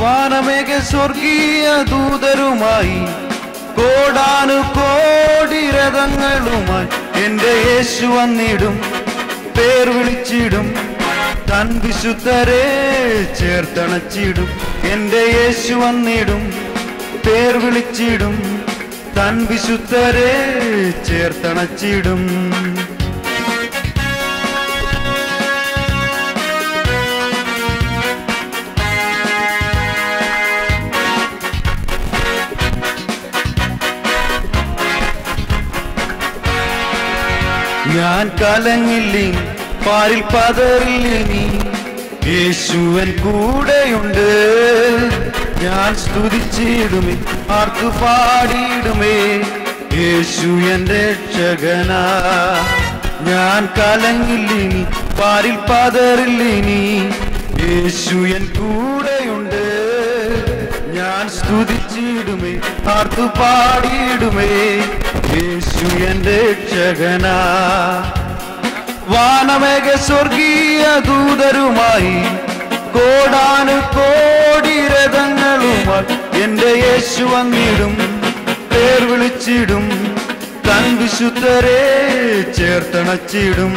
വാനമേഘ സ്വർഗീയ ദൂതരുമായി കോടാനു കോടി രഥങ്ങളുമായി എന്റെ യേശു വന്നിടും പേർ വിളിച്ചിടും തൻ വിശുദ്ധരെ ചേർത്തണച്ചിടും എന്റെ യേശു വന്നിടും പേർ വിളിച്ചിടും തൻ വിശുദ്ധരെ ചേർത്തണച്ചിടും ഞാൻ കലങ്ങില്ലേ പാരിൽ പതറില്ലേ യേശുവൻ കൂടെയുണ്ട് ഞാൻ സ്തുതിച്ചിടുമേ ആർക്കു പാടിയിടുമേ യേശു എന്റെ രക്ഷകനാ ഞാൻ കലങ്ങില്ലിനി പാരിൽ പതറില്ലിനി യേശു എൻ കൂടെയുണ്ട് ഞാൻ സ്തുതിച്ചിടുമേ ആർക്കു പാടിയിടുമേ യേശു എന്റെ രക്ഷകനാ വാനമേഘ സ്വർഗീയ ദൂതരുമായി കോടാനു കോടി രഥങ്ങളുമായി എന്റെ യേശു വന്നിടും പേർ വിളിച്ചിടും തൻ വിശുദ്ധരെ ചേർത്തണച്ചിടും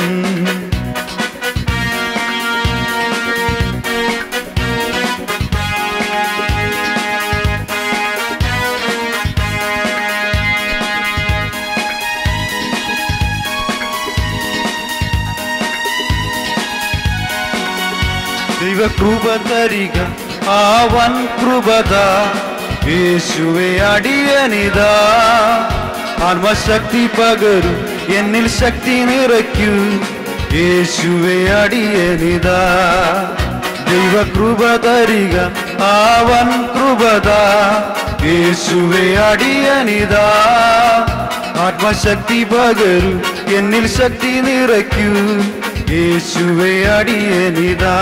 ദൈവകൃപ തരിക ആവൻ കൃപത യേശുവെ അടിയനിതാ ആത്മശക്തി പകരു എന്നിൽ ശക്തി നിറയ്ക്കൂ യേശുവെ അടിയനിതാ ദൈവകൃപ തരിക ആവൻ കൃപത യേശുവെ അടിയനിതാ ആത്മശക്തി പകരു എന്നിൽ ശക്തി നിറയ്ക്കൂ യേശുവെ അടിയനിതാ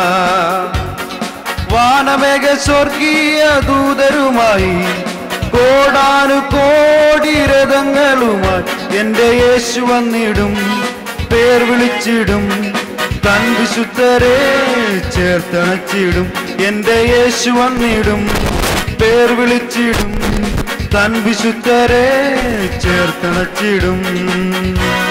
വാനമേഘ സ്വർഗീയ ദൂതരുമായി കോടാനു കോടി രഥങ്ങളുമായി എന്റെ യേശു വന്നിടും പേർ വിളിച്ചിടും തൻ വിശുദ്ധരെ ചേർത്തണച്ചിടും എന്റെ യേശു വന്നിടും പേർ വിളിച്ചിടും തൻ വിശുദ്ധരെ ചേർത്തണച്ചിടും